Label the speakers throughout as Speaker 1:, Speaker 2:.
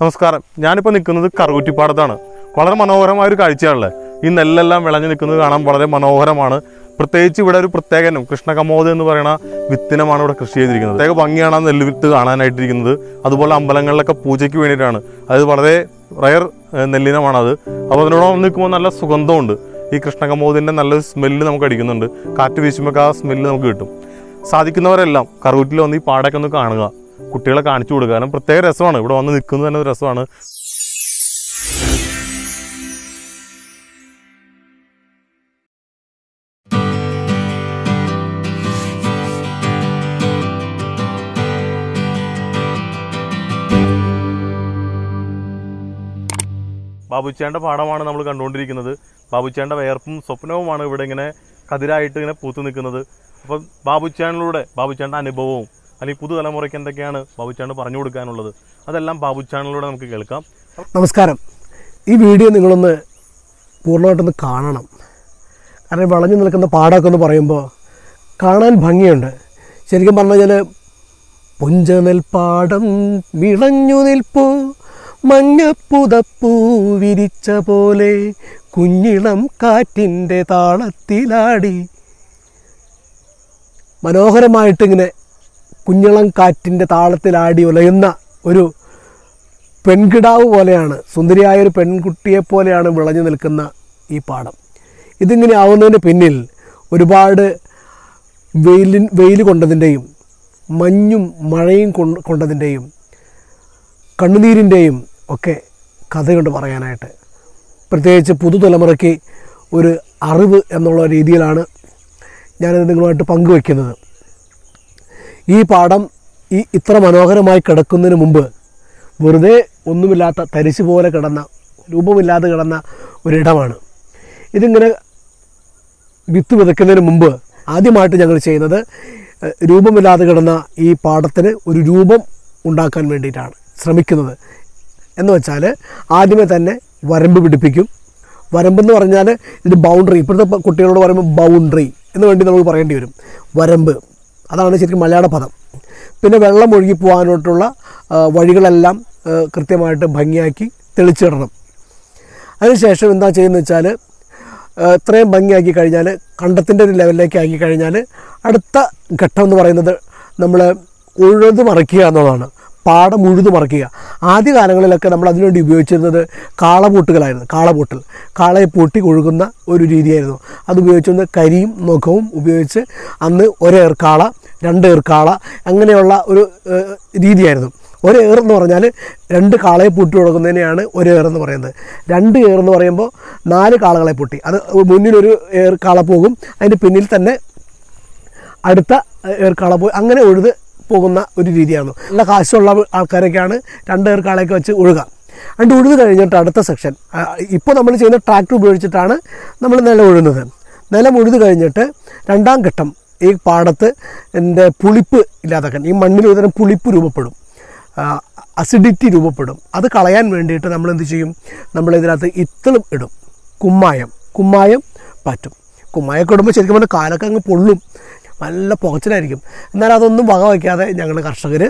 Speaker 1: നമസ്കാരം ഞാനിപ്പോൾ നിൽക്കുന്നത് കറുകുറ്റിപ്പാടത്താണ് വളരെ മനോഹരമായ ഒരു കാഴ്ചയാണല്ലേ ഈ നെല്ലെല്ലാം വിളഞ്ഞു നിൽക്കുന്നത് കാണാൻ വളരെ മനോഹരമാണ് പ്രത്യേകിച്ച് ഇവിടെ ഒരു പ്രത്യേക ഇനം കൃഷ്ണകമോദ് എന്ന് പറയുന്ന വിത്തിനമാണ് ഇവിടെ കൃഷി ചെയ്തിരിക്കുന്നത് പ്രത്യേക ഭംഗിയാണ് ആ നെല്ല് വിത്ത് കാണാനായിട്ടിരിക്കുന്നത് അതുപോലെ അമ്പലങ്ങളിലൊക്കെ പൂജയ്ക്ക് വേണ്ടിയിട്ടാണ് അത് വളരെ റയർ നെല്ലിനമാണത് അപ്പോൾ അതിനോടൊപ്പം നിൽക്കുമ്പോൾ നല്ല സുഗന്ധമുണ്ട് ഈ കൃഷ്ണകമോദിൻ്റെ നല്ലൊരു സ്മെല്ല് നമുക്ക് അടിക്കുന്നുണ്ട് കാറ്റ് വീശുമ്പോൾ ആ സ്മെല്ല് നമുക്ക് കിട്ടും സാധിക്കുന്നവരെല്ലാം കറുകുറ്റിൽ വന്ന് ഈ പാടൊക്കെ ഒന്ന് കാണുക കുട്ടികളെ കാണിച്ചു കൊടുക്കുക കാരണം പ്രത്യേക രസമാണ് ഇവിടെ വന്ന് നിൽക്കുന്നത് തന്നെ ഒരു രസമാണ് ബാബുച്ചേൻ്റെ പാടമാണ് നമ്മൾ കണ്ടുകൊണ്ടിരിക്കുന്നത് ബാബുച്ചേൻ്റെ വേർപ്പും സ്വപ്നവുമാണ് ഇവിടെ ഇങ്ങനെ കതിരായിട്ട് ഇങ്ങനെ പൂത്തു നിൽക്കുന്നത് അപ്പം ബാബുച്ചാനിലൂടെ ബാബുച്ചാൻ്റെ അനുഭവവും അല്ലെങ്കിൽ പുതുതലമുറയ്ക്ക് എന്തൊക്കെയാണ് ബാബുച്ചാണ്ട് പറഞ്ഞു കൊടുക്കാനുള്ളത് അതെല്ലാം ബാബുച്ചാനിലൂടെ നമുക്ക് കേൾക്കാം
Speaker 2: നമസ്കാരം ഈ വീഡിയോ നിങ്ങളൊന്ന് പൂർണ്ണമായിട്ടൊന്ന് കാണണം കാരണം ഈ വളഞ്ഞു നിൽക്കുന്ന പാടമൊക്കെ എന്ന് പറയുമ്പോൾ കാണാൻ ഭംഗിയുണ്ട് ശരിക്കും പറഞ്ഞു കഴിഞ്ഞാൽ പുഞ്ചനെൽപ്പാടം വിളഞ്ഞു നിൽപ്പു മഞ്ഞപ്പുതപ്പൂ വിരിച്ച പോലെ കുഞ്ഞിളം കാറ്റിൻ്റെ താളത്തിലാടി മനോഹരമായിട്ടിങ്ങനെ കുഞ്ഞിളം കാറ്റിൻ്റെ താളത്തിലാടി ഉലയുന്ന ഒരു പെൺകിടാവ് പോലെയാണ് സുന്ദരിയായ ഒരു പെൺകുട്ടിയെ പോലെയാണ് വിളഞ്ഞു നിൽക്കുന്ന ഈ പാടം ഇതിങ്ങനെ ആവുന്നതിന് പിന്നിൽ ഒരുപാട് വെയിലിൻ വെയിൽ കൊണ്ടതിൻ്റെയും മഞ്ഞും മഴയും കൊണ്ട് കൊണ്ടതിൻ്റെയും കണ്ണുനീരിൻ്റെയും ഒക്കെ കഥയുണ്ട് പറയാനായിട്ട് പ്രത്യേകിച്ച് പുതുതലമുറയ്ക്ക് ഒരു അറിവ് എന്നുള്ള രീതിയിലാണ് ഞാനത് നിങ്ങളുമായിട്ട് പങ്കുവയ്ക്കുന്നത് ഈ പാടം ഈ ഇത്ര മനോഹരമായി കിടക്കുന്നതിന് മുമ്പ് വെറുതെ ഒന്നുമില്ലാത്ത തരിശ് പോലെ കിടന്ന രൂപമില്ലാതെ കിടന്ന ഒരിടമാണ് ഇതിങ്ങനെ വിത്ത് വിതയ്ക്കുന്നതിന് മുമ്പ് ആദ്യമായിട്ട് ഞങ്ങൾ ചെയ്യുന്നത് ഏഹ്, രൂപമില്ലാതെ കിടന്ന ഈ പാടത്തിന് ഒരു രൂപം ഉണ്ടാക്കാൻ വേണ്ടിയിട്ടാണ് ശ്രമിക്കുന്നത് എന്ന് വെച്ചാൽ ആദ്യമേ തന്നെ വരമ്പ് പിടിപ്പിക്കും വരമ്പെന്ന് പറഞ്ഞാൽ ഇത് ബൗണ്ടറി ഇപ്പോഴത്തെ പ- കുട്ടികളോട് പറയുമ്പോൾ ബൗണ്ടറി എന്ന് വേണ്ടി നമുക്ക് പറയേണ്ടി വരും വരമ്പ് അതാണ് ശരിക്കും മലയാള പദം പിന്നെ വെള്ളം ഒഴുകി പോകാനായിട്ടുള്ള ആ, വഴികളെല്ലാം ആ, കൃത്യമായിട്ട് ഭംഗിയാക്കി തെളിച്ചിടണം അതിനുശേഷം എന്താ ചെയ്യുന്നത് വെച്ചാൽ ഇത്രയും ഭംഗിയാക്കി കഴിഞ്ഞാൽ കണ്ടത്തിൻ്റെ ഒരു ലെവലിലേക്ക് ആക്കി കഴിഞ്ഞാൽ അടുത്ത ഘട്ടം എന്ന് പറയുന്നത് നമ്മൾ ഉഴുതു മറിക്കുക എന്നതാണ് പാടം ഉഴുതു മറിക്കുക ആദ്യ കാലങ്ങളിലൊക്കെ നമ്മൾ അതിനുവേണ്ടി ഉപയോഗിച്ചിരുന്നത് കാളപൂട്ടുകളായിരുന്നു കാളപൂട്ടൽ കാളയെ പൂട്ടി ഒഴുകുന്ന ഒരു രീതിയായിരുന്നു അത് ഉപയോഗിച്ചിരുന്നത് കരിയും നഖവും ഉപയോഗിച്ച് അന്ന് ഒരേർ കാള രണ്ട് ഏർ കാള അങ്ങനെയുള്ള ഒരു ഏഹ്, രീതിയായിരുന്നു ഒരു ഏർ എന്ന് പറഞ്ഞാൽ രണ്ട് കാളയെ പൂട്ടി കൊടുക്കുന്നതിനെയാണ് ഒരു ഏർ എന്ന് പറയുന്നത് രണ്ട് ഏർ എന്ന് പറയുമ്പോൾ നാല് കാളകളെ പൂട്ടി അത് മുന്നിലൊരു ഏർ കാള പോകും അതിൻ്റെ പിന്നിൽ തന്നെ അടുത്ത ഏർ കാള പോയി അങ്ങനെ ഉഴുത് പോകുന്ന ഒരു രീതിയാണ് നല്ല കാശുള്ള ആൾക്കാരൊക്കെയാണ് രണ്ട് ഏർ കാളയൊക്കെ വെച്ച് ഉഴുക അതിൻ്റെ ഉഴുത് കഴിഞ്ഞിട്ട് അടുത്ത സെക്ഷൻ ഇപ്പോൾ നമ്മൾ ചെയ്യുന്ന ട്രാക്ടർ ഉപയോഗിച്ചിട്ടാണ് നമ്മൾ നിലം ഉഴുന്നത് നിലം ഉഴുത് കഴിഞ്ഞിട്ട് രണ്ടാം ഘട്ടം ഈ പാടത്ത് എൻ്റെ പുളിപ്പ് ഇല്ലാതാക്കാൻ ഈ മണ്ണിൽ ഒരു തരം പുളിപ്പ് രൂപപ്പെടും അസിഡിറ്റി രൂപപ്പെടും അത് കളയാൻ വേണ്ടിയിട്ട് നമ്മൾ എന്ത് ചെയ്യും നമ്മൾ ഇതിനകത്ത് ഇത്തളും ഇടും കുമ്മായം കുമ്മായം പറ്റും കുമ്മായൊക്കെ ഇടുമ്പോൾ ശരിക്കും പറഞ്ഞാൽ കാലൊക്കെ അങ്ങ് പൊള്ളും നല്ല പുകച്ചിലായിരിക്കും എന്നാൽ അതൊന്നും വക വയ്ക്കാതെ ഞങ്ങൾ കർഷകർ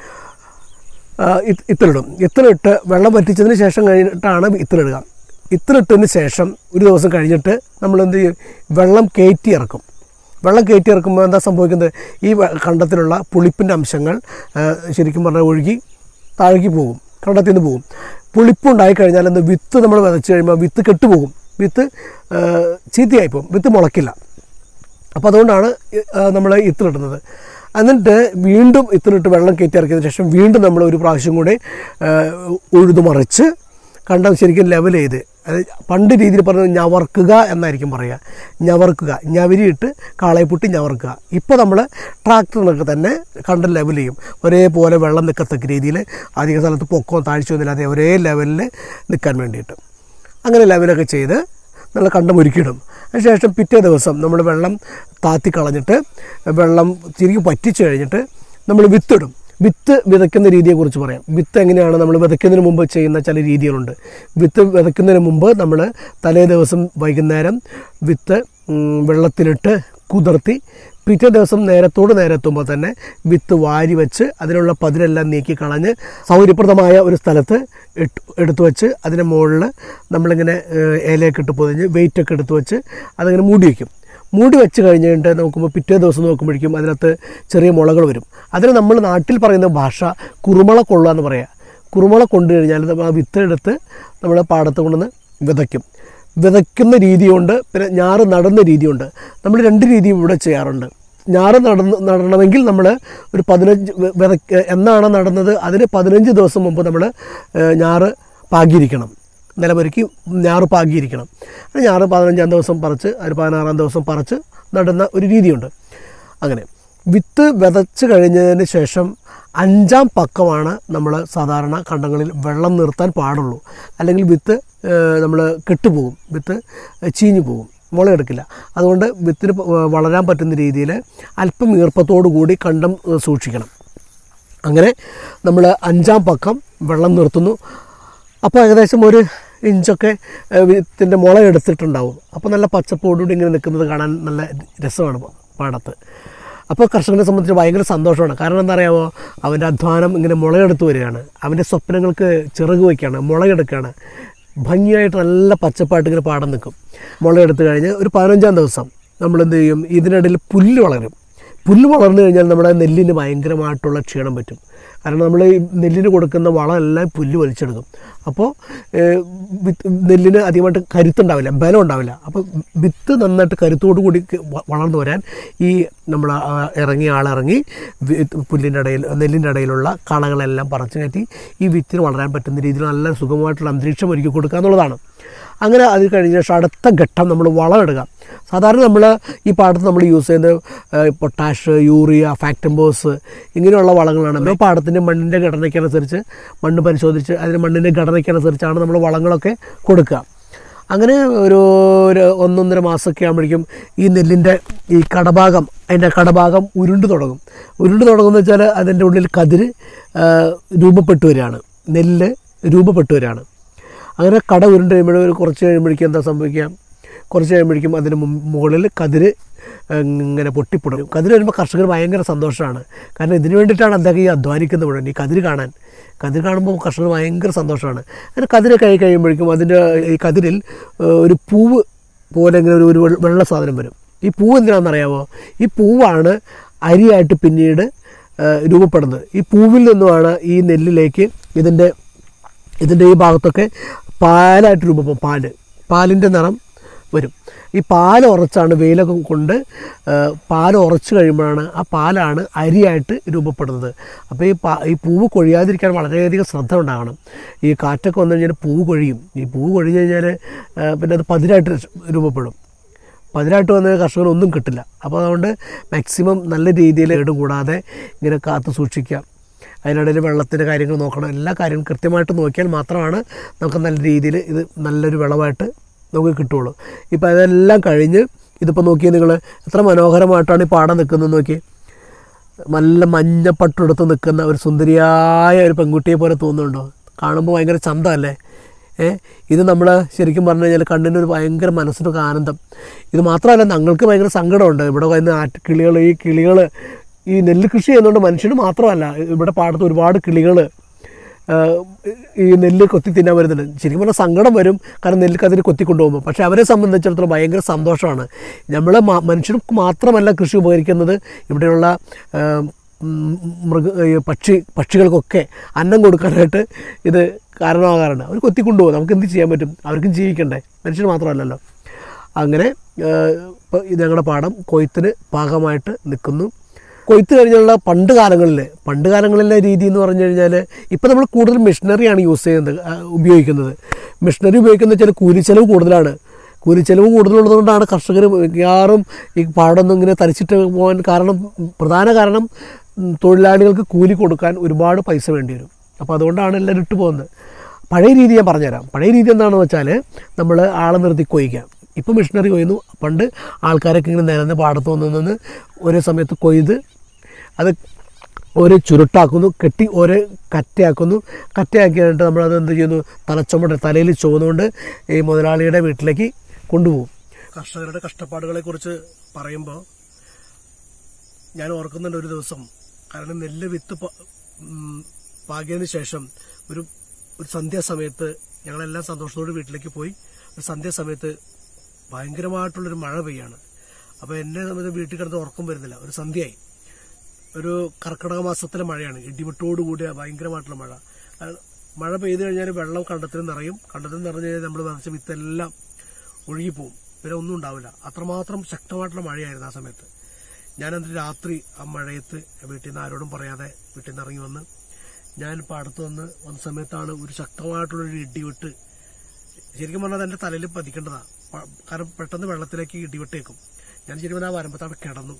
Speaker 2: ഇത്തലിടും ഇത്തലിട്ട് വെള്ളം വറ്റിച്ചതിന് ശേഷം കഴിഞ്ഞിട്ടാണ് ഇത്തലിടുക ഇത്തലിട്ടതിന് ശേഷം ഒരു ദിവസം കഴിഞ്ഞിട്ട് നമ്മൾ എന്ത് ചെയ്യും വെള്ളം കയറ്റി ഇറക്കും വെള്ളം കയറ്റി ഇറക്കുമ്പോൾ എന്താ സംഭവിക്കുന്നത് ഈ വെ- കണ്ടത്തിലുള്ള പുളിപ്പിൻ്റെ അംശങ്ങൾ ആ, ശരിക്കും പറഞ്ഞാൽ ഒഴുകി താഴേക്ക് പോകും കണ്ടത്തിൽ നിന്ന് പോകും പുളിപ്പുണ്ടായി കഴിഞ്ഞാൽ എന്ത് വിത്ത് നമ്മൾ വിതച്ച് കഴിയുമ്പോൾ വിത്ത് കെട്ടുപോകും വിത്ത് ആ, ചീത്തയായി പോകും വിത്ത് മുളക്കില്ല അപ്പോൾ അതുകൊണ്ടാണ് നമ്മൾ ഇത്തിലിടുന്നത് എന്നിട്ട് വീണ്ടും ഇത്തിലിട്ട് വെള്ളം കയറ്റി ഇറക്കിയതിന് ശേഷം വീണ്ടും നമ്മൾ ഒരു പ്രാവശ്യം കൂടി ആ, ഉഴുതു മറിച്ച് കണ്ടം ശരിക്കും ലെവൽ ചെയ്ത് അത് പണ്ട് രീതിയിൽ പറഞ്ഞത് ഞവർക്കുക എന്നായിരിക്കും പറയുക ഞവർക്കുക ഞവരിയിട്ട് കാളയെ പൊട്ടി ഞവർക്കുക ഇപ്പോൾ നമ്മൾ ട്രാക്ടറിനൊക്കെ തന്നെ കണ്ടം ലെവൽ ചെയ്യും ഒരേപോലെ വെള്ളം നിൽക്കത്തക്ക രീതിയിൽ അധിക സ്ഥലത്ത് പൊക്കവും താഴ്ചയൊന്നുമില്ലാതെ ഒരേ ലെവലിൽ നിൽക്കാൻ വേണ്ടിയിട്ട് അങ്ങനെ ലെവലൊക്കെ ചെയ്ത് നമ്മൾ കണ്ടം ഒരുക്കിയിടും അതിനുശേഷം പിറ്റേ ദിവസം നമ്മൾ വെള്ളം താത്തി കളഞ്ഞിട്ട് വെള്ളം ശരിക്കും പറ്റിച്ച് കഴിഞ്ഞിട്ട് നമ്മൾ വിത്തിടും വിത്ത് വിതയ്ക്കുന്ന രീതിയെക്കുറിച്ച് പറയാം വിത്ത് എങ്ങനെയാണ് നമ്മൾ വിതയ്ക്കുന്നതിന് മുമ്പ് ചെയ്യുന്ന ചില രീതികളുണ്ട് വിത്ത് വിതയ്ക്കുന്നതിന് മുമ്പ് നമ്മൾ തലേ ദിവസം വൈകുന്നേരം വിത്ത് ഉം, വെള്ളത്തിലിട്ട് കുതിർത്തി പിറ്റേ ദിവസം നേരത്തോട് നേരെത്തുമ്പോൾ തന്നെ വിത്ത് വാരി വെച്ച് അതിനുള്ള പതിരെല്ലാം നീക്കി കളഞ്ഞ് സൗകര്യപ്രദമായ ഒരു സ്ഥലത്ത് ഇട്ട് എടുത്തു വെച്ച് അതിൻ്റെ മുകളിൽ നമ്മളിങ്ങനെ ഏഹ്, ഇലയൊക്കെ ഇട്ട് പൊതിഞ്ഞ് വെയിറ്റൊക്കെ എടുത്ത് വെച്ച് അതിങ്ങനെ മൂടി വയ്ക്കും മൂടി വെച്ച് കഴിഞ്ഞ് കഴിഞ്ഞിട്ട് നോക്കുമ്പോൾ പിറ്റേ ദിവസം നോക്കുമ്പോഴേക്കും അതിനകത്ത് ചെറിയ മുളകൾ വരും അതിന് നമ്മൾ നാട്ടിൽ പറയുന്ന ഭാഷ കുറുമള കൊള്ളുക എന്ന് പറയാം കുറുമള കൊണ്ടു കഴിഞ്ഞാൽ നമ്മൾ ആ വിത്ത് എടുത്ത് നമ്മൾ പാടത്ത് കൊണ്ടുവന്ന് വിതയ്ക്കും വിതയ്ക്കുന്ന രീതിയുണ്ട് പിന്നെ ഞാറ് നടുന്ന രീതിയുണ്ട് നമ്മൾ രണ്ട് രീതിയും ഇവിടെ ചെയ്യാറുണ്ട് ഞാറ് നടന്ന് നടണമെങ്കിൽ നമ്മൾ ഒരു പതിനഞ്ച് വെ- വിതയ്ക്ക എന്നാണ് നടുന്നത് അതിന് പതിനഞ്ച് ദിവസം മുമ്പ് നമ്മൾ ഞാറ് പാകിയിരിക്കണം നിലമൊരുക്കി ഞാറ് പാകിയിരിക്കണം അത് ഞാറ് പതിനഞ്ചാം ദിവസം പറിച്ച് ഒരു പതിനാറാം ദിവസം പറിച്ച് നടുന്ന ഒരു രീതിയുണ്ട് അങ്ങനെ വിത്ത് വിതച്ച് കഴിഞ്ഞതിന് ശേഷം അഞ്ചാം പക്കമാണ് നമ്മൾ സാധാരണ കണ്ടങ്ങളിൽ വെള്ളം നിർത്താൻ പാടുള്ളൂ അല്ലെങ്കിൽ വിത്ത് നമ്മൾ കെട്ടുപോകും വിത്ത് ചീഞ്ഞു പോകും മുളയെടുക്കില്ല അതുകൊണ്ട് വിത്തിന് പ- വളരാൻ പറ്റുന്ന രീതിയിൽ അല്പം ഈർപ്പത്തോടു കൂടി കണ്ടം ഏഹ്, സൂക്ഷിക്കണം അങ്ങനെ നമ്മൾ അഞ്ചാം പക്കം വെള്ളം നിർത്തുന്നു അപ്പോൾ ഏകദേശം ഒരു ഇഞ്ചൊക്കെ ഏഹ്, വിത്തിൻ്റെ മുള എടുത്തിട്ടുണ്ടാവും അപ്പോൾ നല്ല പച്ചപ്പോടുകൂടി ഇങ്ങനെ നിൽക്കുന്നത് കാണാൻ നല്ല രസമാണ് പ- പാടത്ത് അപ്പോൾ കർഷകനെ സംബന്ധിച്ച് ഭയങ്കര സന്തോഷമാണ് കാരണം എന്താ അറിയാമോ അവൻ്റെ അധ്വാനം ഇങ്ങനെ മുളയെടുത്ത് വരികയാണ് അവൻ്റെ സ്വപ്നങ്ങൾക്ക് ചിറക് വയ്ക്കുകയാണ് മുളയെടുക്കുകയാണ് ഭംഗിയായിട്ട് നല്ല പച്ചപ്പായിട്ട് ഇങ്ങനെ പാടം നിൽക്കും മുളയെടുത്ത് കഴിഞ്ഞ് ഒരു പതിനഞ്ചാം ദിവസം നമ്മൾ എന്ത് ചെയ്യും ഇതിനിടയിൽ പുല്ല് വളരും പുല്ല് വളർന്നു കഴിഞ്ഞാൽ നമ്മുടെ നെല്ലിന് ഭയങ്കരമായിട്ടുള്ള ക്ഷീണം പറ്റും കാരണം നമ്മൾ ഈ നെല്ലിന് കൊടുക്കുന്ന വളമെല്ലാം പുല്ല് വലിച്ചെടുക്കും അപ്പോൾ ഏഹ്, വിത്ത് നെല്ലിന് അധികമായിട്ട് കരുത്തുണ്ടാവില്ല ബലം ഉണ്ടാവില്ല അപ്പോൾ വിത്ത് നന്നായിട്ട് കരുത്തോടു കൂടി ക- വ- വളർന്നു വരാൻ ഈ നമ്മൾ ആ ഇറങ്ങിയ ആളിറങ്ങി വി- പുല്ലിൻ്റെ ഇടയിൽ നെല്ലിൻ്റെ ഇടയിലുള്ള കളകളെല്ലാം പറിച്ചു കയറ്റി ഈ വിത്തിന് വളരാൻ പറ്റുന്ന രീതിയിൽ നല്ല സുഖമായിട്ടുള്ള അന്തരീക്ഷം ഒരുക്കി കൊടുക്കുക എന്നുള്ളതാണ് അങ്ങനെ അത് കഴിഞ്ഞ ശേഷം അടുത്ത ഘട്ടം നമ്മൾ വളമിടുക സാധാരണ നമ്മൾ ഈ പാടത്ത് നമ്മൾ യൂസ് ചെയ്യുന്നത് ഏഹ്, പൊട്ടാഷ് യൂറിയ ഫാക്ടംബോസ് ഇങ്ങനെയുള്ള വളങ്ങളാണ് ഓരോ പാടത്തിൻ്റെ മണ്ണിൻ്റെ ഘടനയ്ക്കനുസരിച്ച് മണ്ണ് പരിശോധിച്ച് അതിന് മണ്ണിൻ്റെ ഘടനയ്ക്കനുസരിച്ചാണ് നമ്മൾ വളങ്ങളൊക്കെ കൊടുക്കുക അങ്ങനെ ഒരു ഒരു ഒന്നൊന്നര മാസമൊക്കെ ആകുമ്പോഴേക്കും ഈ നെല്ലിൻ്റെ ഈ കടഭാഗം അതിൻ്റെ കടഭാഗം ഉരുണ്ട് തുടങ്ങും ഉരുണ്ട് തുടങ്ങുമെന്ന് വെച്ചാൽ അതിൻ്റെ ഉള്ളിൽ കതിര് ആ, രൂപപ്പെട്ടു വരികയാണ് നെല്ല് രൂപപ്പെട്ടു വരികയാണ് അങ്ങനെ കട ഉരുണ്ട് കഴിയുമ്പോൾ ഒരു കുറച്ച് കഴിയുമ്പോഴേക്കും എന്താ സംഭവിക്കുക കുറച്ച് കഴിയുമ്പോഴേക്കും അതിന് മും- മുകളിൽ കതിര് ഇങ്ങനെ പൊട്ടിപ്പൊടും കതിര് വരുമ്പോൾ കർഷകർ ഭയങ്കര സന്തോഷമാണ് കാരണം ഇതിന് വേണ്ടിയിട്ടാണ് അദ്ദേഹം ഈ അധ്വാനിക്കുന്നത് മുഴുവൻ ഈ കതിര് കാണാൻ കതിര് കാണുമ്പോൾ കർഷകർ ഭയങ്കര സന്തോഷമാണ് അങ്ങനെ കതിര് കഴി കഴിയുമ്പോഴേക്കും അതിൻ്റെ ഈ കതിരിൽ ഏഹ്, ഒരു പൂവ് പോലെ ഇങ്ങനെ ഒരു ഒരു വെള്ള- വെള്ള സാധനം വരും ഈ പൂവ് എന്തിനാണെന്നറിയാമോ ഈ പൂവാണ് അരിയായിട്ട് പിന്നീട് ഏഹ്, രൂപപ്പെടുന്നത് ഈ പൂവിൽ നിന്നുമാണ് ഈ നെല്ലിലേക്ക് ഇതിൻ്റെ ഇതിൻ്റെ ഈ ഭാഗത്തൊക്കെ പാലായിട്ട് രൂപപ്പെടും പാല് പാലിൻ്റെ നിറം വരും ഈ പാൽ ഉറച്ചാണ് വെയിലൊക്കെ കൊണ്ട് ആ, പാൽ ഉറച്ച് കഴിയുമ്പോഴാണ് ആ പാലാണ് അരിയായിട്ട് രൂപപ്പെടുന്നത് അപ്പോൾ ഈ പാ ഈ പൂവ് കൊഴിയാതിരിക്കാൻ വളരെയധികം ശ്രദ്ധ ഉണ്ടാകണം ഈ കാറ്റൊക്കെ വന്നു കഴിഞ്ഞാൽ പൂവ് കൊഴിയും ഈ പൂവ് കൊഴിഞ്ഞു കഴിഞ്ഞാൽ ആ, പിന്നെ അത് പതിരായിട്ട് രൂപപ്പെടും പതിനായിട്ട് വന്ന കർഷകർ ഒന്നും കിട്ടില്ല അപ്പോൾ അതുകൊണ്ട് മാക്സിമം നല്ല രീതിയിൽ ഇടും കൂടാതെ ഇങ്ങനെ കാത്തു സൂക്ഷിക്കുക അതിനിടയിൽ വെള്ളത്തിൻ്റെ കാര്യങ്ങൾ നോക്കണം എല്ലാ കാര്യങ്ങളും കൃത്യമായിട്ട് നോക്കിയാൽ മാത്രമാണ് നമുക്ക് നല്ല രീതിയിൽ ഇത് നല്ലൊരു വിളവായിട്ട് നമുക്ക് കിട്ടുള്ളൂ ഇപ്പോൾ അതെല്ലാം കഴിഞ്ഞ് ഇതിപ്പോൾ നോക്കിയാൽ നിങ്ങൾ എത്ര മനോഹരമായിട്ടാണ് ഈ പാടം നിൽക്കുന്നത് നോക്കി നല്ല മഞ്ഞപ്പട്ടെടുത്ത് നിൽക്കുന്ന ഒരു സുന്ദരിയായ ഒരു പെൺകുട്ടിയെ പോലെ തോന്നുന്നുണ്ടോ കാണുമ്പോൾ ഭയങ്കര ചന്തമല്ലേ ഏ ഇത് നമ്മൾ ശരിക്കും പറഞ്ഞു കഴിഞ്ഞാൽ കണ്ണിനൊരു ഭയങ്കര മനസ്സിനൊക്കെ ആനന്ദം ഇത് മാത്രമല്ല ഞങ്ങൾക്ക് ഭയങ്കര സങ്കടമുണ്ട് ഇവിടെ വരുന്ന ആറ്റ് കിളികൾ ഈ കിളികൾ ഈ നെല്ല് കൃഷി ചെയ്യുന്നതുകൊണ്ട് മനുഷ്യന് മാത്രമല്ല ഇവിടെ പാടത്ത് ഒരുപാട് കിളികൾ ഈ നെല്ല് കൊത്തി തിന്നാൻ വരുന്നുണ്ട് ശരിക്കും പറഞ്ഞാൽ സങ്കടം വരും കാരണം നെല്ല് കതിര് കൊത്തിക്കൊണ്ടുപോകുമ്പോൾ പക്ഷേ അവരെ സംബന്ധിച്ചിടത്തോളം ഭയങ്കര സന്തോഷമാണ് നമ്മൾ മനുഷ്യർക്ക് മാത്രമല്ല കൃഷി ഉപകരിക്കുന്നത് ഇവിടെയുള്ള ആ, ഉം, മൃഗ ഈ പക്ഷി പക്ഷികൾക്കൊക്കെ അന്നം കൊടുക്കാനായിട്ട് ഇത് കാരണമാകാറുണ്ട് അവർ കൊത്തിക്കൊണ്ടുപോകും നമുക്ക് എന്ത് ചെയ്യാൻ പറ്റും അവർക്കും ജീവിക്കണ്ടേ മനുഷ്യർ മാത്രമല്ലല്ലോ അങ്ങനെ ഇപ്പോൾ ഞങ്ങളുടെ പാടം കൊയ്ത്തിന് പാകമായിട്ട് നിൽക്കുന്നു കൊയ്ത്ത് കഴിഞ്ഞുള്ള പണ്ട് കാലങ്ങളിൽ പണ്ട് കാലങ്ങളിലെ രീതി എന്ന് പറഞ്ഞു കഴിഞ്ഞാൽ ഇപ്പം നമ്മൾ കൂടുതൽ മെഷീനറിയാണ് യൂസ് ചെയ്യുന്നത് ആ, ഉപയോഗിക്കുന്നത് മെഷീനറി ഉപയോഗിക്കുന്നത് വെച്ചാൽ കൂലിച്ചെലവ് കൂടുതലാണ് കൂലിച്ചെലവ് കൂടുതലുള്ളതുകൊണ്ടാണ് കർഷകർ മിക്കവാറും ഈ പാടൊന്നും ഇങ്ങനെ തരിച്ചിട്ട് പോകാൻ കാരണം പ്രധാന കാരണം ഉം, തൊഴിലാളികൾക്ക് കൂലി കൊടുക്കാൻ ഒരുപാട് പൈസ വേണ്ടി വരും അപ്പോൾ അതുകൊണ്ടാണ് എല്ലാവരും ഇട്ട് പോകുന്നത് പഴയ രീതി ഞാൻ പറഞ്ഞുതരാം പഴയ രീതി എന്താണെന്ന് വെച്ചാൽ നമ്മൾ ആളെ നിർത്തി കൊയ്ക്കാം ഇപ്പോൾ മെഷീനറി കൊയ്യുന്നു പണ്ട് ആൾക്കാരൊക്കെ ഇങ്ങനെ നിരന്ന് പാടത്ത് വന്ന് നിന്ന് ഒരേ സമയത്ത് കൊയ്ത് അത് ഒരു ചുരുട്ടാക്കുന്നു കെട്ടി ഒരു കറ്റയാക്കുന്നു കറ്റയാക്കി കഴിഞ്ഞിട്ട് നമ്മളത് എന്ത് ചെയ്യുന്നു തലച്ചുമട് തലയിൽ ചുവന്നുകൊണ്ട് ഈ മുതലാളിയുടെ വീട്ടിലേക്ക് കൊണ്ടുപോകും കർഷകരുടെ കഷ്ടപ്പാടുകളെ കുറിച്ച് പറയുമ്പോൾ ഞാൻ ഓർക്കുന്നുണ്ട് ഒരു ദിവസം കാരണം നെല്ല് വിത്ത് പ- ഉം, പാകിയതിനു ശേഷം ഒരു ഒരു സന്ധ്യാസമയത്ത് ഞങ്ങളെല്ലാം സന്തോഷത്തോടെ വീട്ടിലേക്ക് പോയി ഒരു സന്ധ്യാസമയത്ത് ഭയങ്കരമായിട്ടുള്ളൊരു മഴ പെയ്യാണ് അപ്പൊ എന്നെ സമയത്ത് വീട്ടിൽ കിടന്ന് ഉറക്കം വരുന്നില്ല ഒരു സന്ധ്യയായി ഒരു കർക്കിടക മാസത്തിലെ മഴയാണ് ഇടിവെട്ടോടുകൂടിയ ഭയങ്കരമായിട്ടുള്ള മഴ കാരണം മഴ പെയ്തു കഴിഞ്ഞാൽ വെള്ളം കണ്ടത്തിൽ നിറയും കണ്ടത്തിൽ നിറഞ്ഞു കഴിഞ്ഞാൽ നമ്മൾ വിതച്ച വിത്തെല്ലാം ഒഴുകിപ്പോവും പിന്നെ ഒന്നും ഉണ്ടാവില്ല അത്രമാത്രം ശക്തമായിട്ടുള്ള മഴയായിരുന്നു ആ സമയത്ത് ഞാനന്ന് രാത്രി ആ മഴയത്ത് വീട്ടിൽ നിന്ന് ആരോടും പറയാതെ വീട്ടിൽ നിന്ന് ഇറങ്ങി വന്ന് ഞാനിപ്പോൾ അടുത്ത് വന്ന് വന്ന സമയത്താണ് ഒരു ശക്തമായിട്ടുള്ളൊരു ഇടിവെട്ട് ശരിക്കും പറഞ്ഞാൽ എന്റെ തലയിൽ പതിക്കേണ്ടതാ പ- കാരണം പെട്ടെന്ന് വെള്ളത്തിലേക്ക് ഇടിവെട്ടേക്കും ഞാൻ ശരിക്കും പറഞ്ഞാൽ ആ വരമ്പത്താണ് കിടന്നു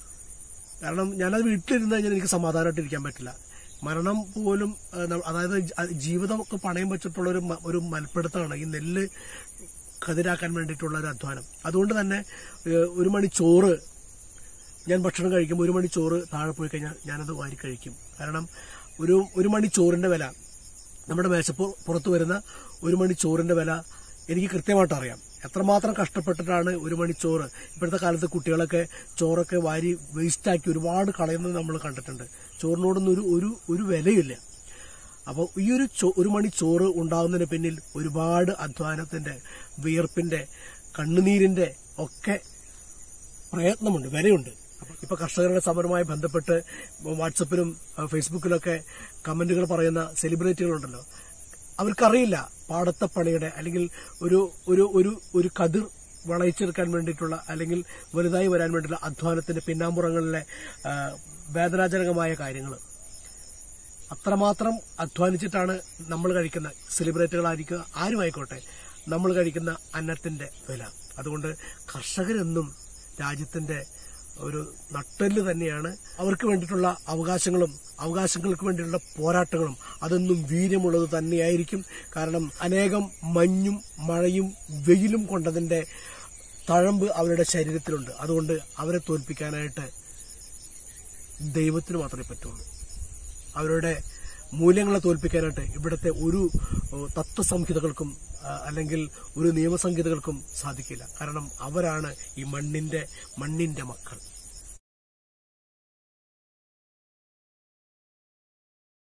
Speaker 2: കാരണം ഞാനത് വീട്ടിലിരുന്ന് കഴിഞ്ഞാൽ എനിക്ക് സമാധാനമായിട്ട് ഇരിക്കാൻ പറ്റില്ല മരണം പോലും ആ, ന- അതായത് ജ- ജീവിതമൊക്കെ പണയം വെച്ചിട്ടുള്ള ഒരു മ- ഒരു മൽപ്പിടുത്തമാണ് ഈ നെല്ല് കതിരാക്കാൻ വേണ്ടിയിട്ടുള്ള ഒരു അധ്വാനം അതുകൊണ്ട് തന്നെ ഏ, ഒരു മണി ചോറ് ഞാൻ ഭക്ഷണം കഴിക്കുമ്പോൾ ഒരു മണി ചോറ് താഴെ പോയി കഴിഞ്ഞാൽ ഞാനത് വാരി കഴിക്കും കാരണം ഒരു ഒരു മണി ചോറിന്റെ വില നമ്മുടെ മേശപ്പു പുറത്തു വരുന്ന ഒരു മണി ചോറിന്റെ വില എനിക്ക് കൃത്യമായിട്ട് അറിയാം എത്രമാത്രം കഷ്ടപ്പെട്ടിട്ടാണ് ഒരു മണി ചോറ് ഇപ്പോഴത്തെ കാലത്ത് കുട്ടികളൊക്കെ ചോറൊക്കെ വാരി വേസ്റ്റാക്കി ഒരുപാട് കളയുന്നത് നമ്മൾ കണ്ടിട്ടുണ്ട് ചോറിനോടൊന്നും ഒരു ഒരു ഒരു വിലയില്ല അപ്പോൾ ഈ ഒരു ചോ- ഒരു മണി ചോറ് ഉണ്ടാകുന്നതിന് പിന്നിൽ ഒരുപാട് അധ്വാനത്തിന്റെ വിയർപ്പിന്റെ കണ്ണുനീരിന്റെ ഒക്കെ പ്രയത്നമുണ്ട് വിലയുണ്ട് ഇപ്പൊ കർഷകരുടെ സമരവുമായി ബന്ധപ്പെട്ട് വാട്സപ്പിലും അഹ് ഫേസ്ബുക്കിലൊക്കെ കമന്റുകൾ പറയുന്ന സെലിബ്രിറ്റികളുണ്ടല്ലോ അവർക്കറിയില്ല പാടത്തെ പണിയുടെ അല്ലെങ്കിൽ ഒരു ഒരു ഒരു ഒരു കതിർ വളയിച്ചെടുക്കാൻ വേണ്ടിയിട്ടുള്ള അല്ലെങ്കിൽ വലുതായി വരാൻ വേണ്ടിയിട്ടുള്ള അധ്വാനത്തിന്റെ പിന്നാമ്പുറങ്ങളിലെ ആ, വേദനാജനകമായ കാര്യങ്ങൾ അത്രമാത്രം അധ്വാനിച്ചിട്ടാണ് നമ്മൾ കഴിക്കുന്ന സെലിബ്രിറ്റികളായിരിക്കുക ആരുമായിക്കോട്ടെ നമ്മൾ കഴിക്കുന്ന അന്നത്തിന്റെ വില അതുകൊണ്ട് കർഷകരെന്നും രാജ്യത്തിന്റെ ഒരു നട്ടെല്ല് തന്നെയാണ് അവർക്ക് വേണ്ടിയിട്ടുള്ള അവകാശങ്ങളും അവകാശങ്ങൾക്ക് വേണ്ടിയിട്ടുള്ള പോരാട്ടങ്ങളും അതൊന്നും വീര്യമുള്ളത് തന്നെയായിരിക്കും കാരണം അനേകം മഞ്ഞും മഴയും വെയിലും കൊണ്ടതിന്റെ തഴമ്പ് അവരുടെ ശരീരത്തിലുണ്ട് അതുകൊണ്ട് അവരെ തോൽപ്പിക്കാനായിട്ട് ദൈവത്തിന് മാത്രമേ പറ്റുള്ളൂ അവരുടെ മൂല്യങ്ങളെ തോൽപ്പിക്കാനായിട്ട് ഇവിടുത്തെ ഒരു ഏഹ്, തത്വസംഹിതകൾക്കും ആ, അല്ലെങ്കിൽ ഒരു നിയമസംഹിതകൾക്കും സാധിക്കില്ല കാരണം അവരാണ് ഈ മണ്ണിന്റെ മണ്ണിന്റെ മക്കൾ